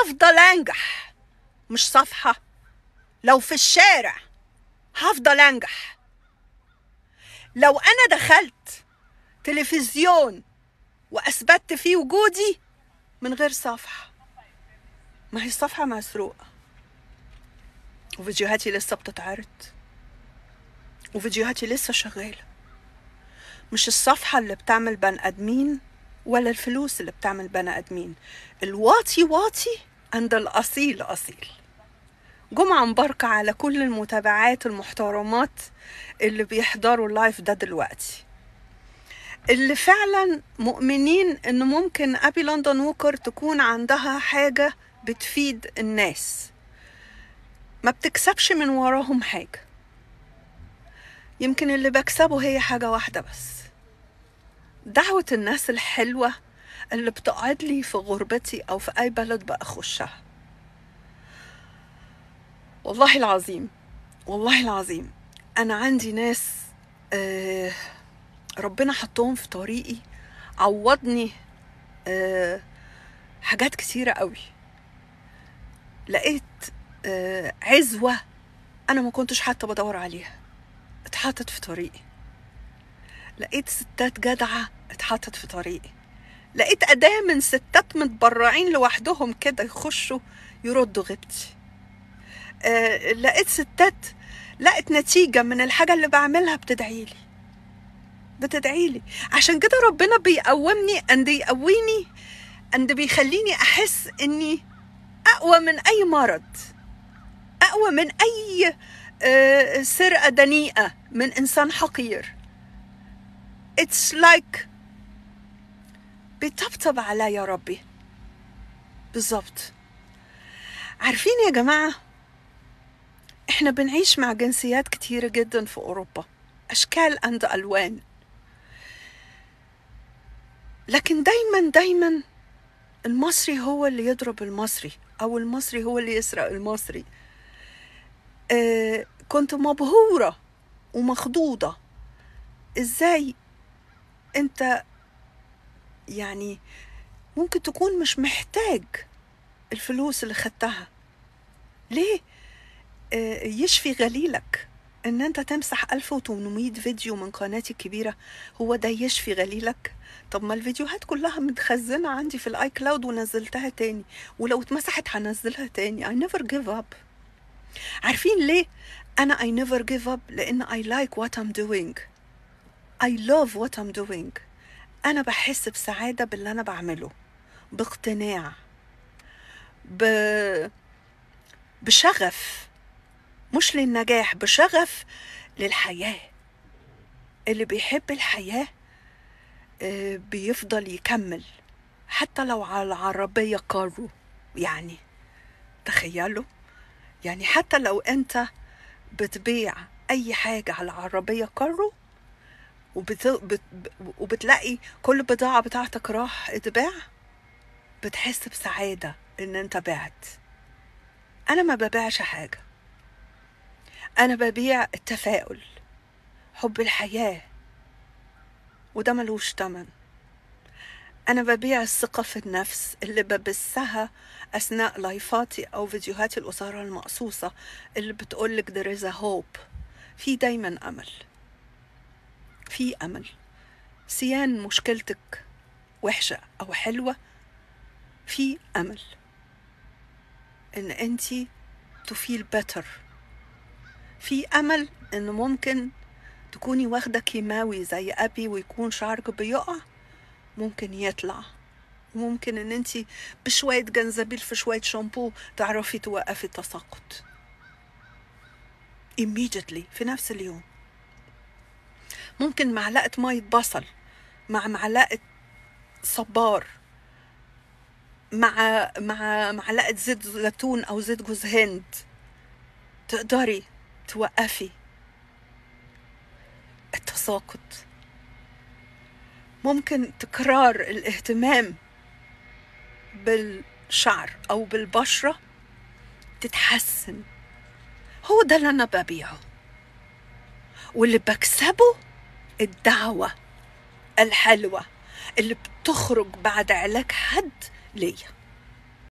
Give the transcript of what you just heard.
هفضل انجح مش صفحة لو في الشارع هفضل انجح لو انا دخلت تلفزيون واثبتت فيه وجودي من غير صفحة ما هي الصفحة مسروقة وفيديوهاتي لسه بتتعرض وفيديوهاتي لسه شغالة مش الصفحة اللي بتعمل بني آدمين ولا الفلوس اللي بتعمل بني آدمين الواطي واطي عند الأصيل أصيل جمعة مباركة على كل المتابعات المحترمات اللي بيحضروا اللايف ده دلوقتي اللي فعلا مؤمنين ان ممكن ابي لندن ووكر تكون عندها حاجة بتفيد الناس ما بتكسبش من وراهم حاجة يمكن اللي بكسبه هي حاجة واحدة بس دعوة الناس الحلوة اللي بتقعد لي في غربتي أو في أي بلد بأخشها والله العظيم والله العظيم أنا عندي ناس آه ربنا حطهم في طريقي عوضني آه حاجات كتيرة قوي لقيت آه عزوة أنا ما كنتش حتى بدور عليها اتحطت في طريقي لقيت ستات جدعة اتحطت في طريقي لقيت أداة من ستات متبرعين لوحدهم كده يخشوا يردوا غيبتي آه لقيت ستات لقت نتيجة من الحاجة اللي بعملها بتدعيلي بتدعيلي عشان كده ربنا بيقومني أند يقويني أند بيخليني أحس إني أقوى من أي مرض أقوى من أي آه سرقة دنيئة من إنسان حقير It's like بيطبطب عليا يا ربي بالظبط عارفين يا جماعة احنا بنعيش مع جنسيات كتيرة جدا في أوروبا أشكال عند ألوان لكن دايما دايما المصري هو اللي يضرب المصري أو المصري هو اللي يسرق المصري آه كنت مبهورة ومخضوضة ازاي انت يعني ممكن تكون مش محتاج الفلوس اللي خدتها ليه آه يشفي غليلك ان انت تمسح 1800 فيديو من قناتي الكبيرة هو ده يشفي غليلك طب ما الفيديوهات كلها متخزنة عندي في الاي كلاود ونزلتها تاني ولو اتمسحت هنزلها تاني I never give up عارفين ليه انا I never give up لان I like what I'm doing I love what I'm doing أنا بحس بسعادة باللي أنا بعمله باقتناع ب... بشغف مش للنجاح بشغف للحياة اللي بيحب الحياة بيفضل يكمل حتى لو على العربية كارو يعني تخيلوا يعني حتى لو انت بتبيع اي حاجة على العربية كارو وبت... بت... وبتلاقي كل بضاعة بتاعتك راح اتباع بتحس بسعادة ان انت بعت انا ما ببيعش حاجة انا ببيع التفاؤل حب الحياة وده ملوش تمن انا ببيع الثقة في النفس اللي ببثها اثناء لايفاتي او فيديوهاتي القصيرة المقصوصة اللي بتقولك there is a hope في دايما امل في امل سيان مشكلتك وحشه او حلوه في امل ان انت تفيل بيتر في امل ان ممكن تكوني واخده كيماوي زي ابي ويكون شعرك بيقع ممكن يطلع وممكن ان انت بشويه جنزبيل في شويه شامبو تعرفي توقفي التساقط immediately في نفس اليوم ممكن معلقة مية بصل مع معلقة صبار مع مع معلقة زيت زيتون أو زيت جوز هند تقدري توقفي التساقط ممكن تكرار الاهتمام بالشعر أو بالبشرة تتحسن هو ده اللي أنا ببيعه واللي بكسبه الدعوة الحلوة اللي بتخرج بعد علاج حد ليا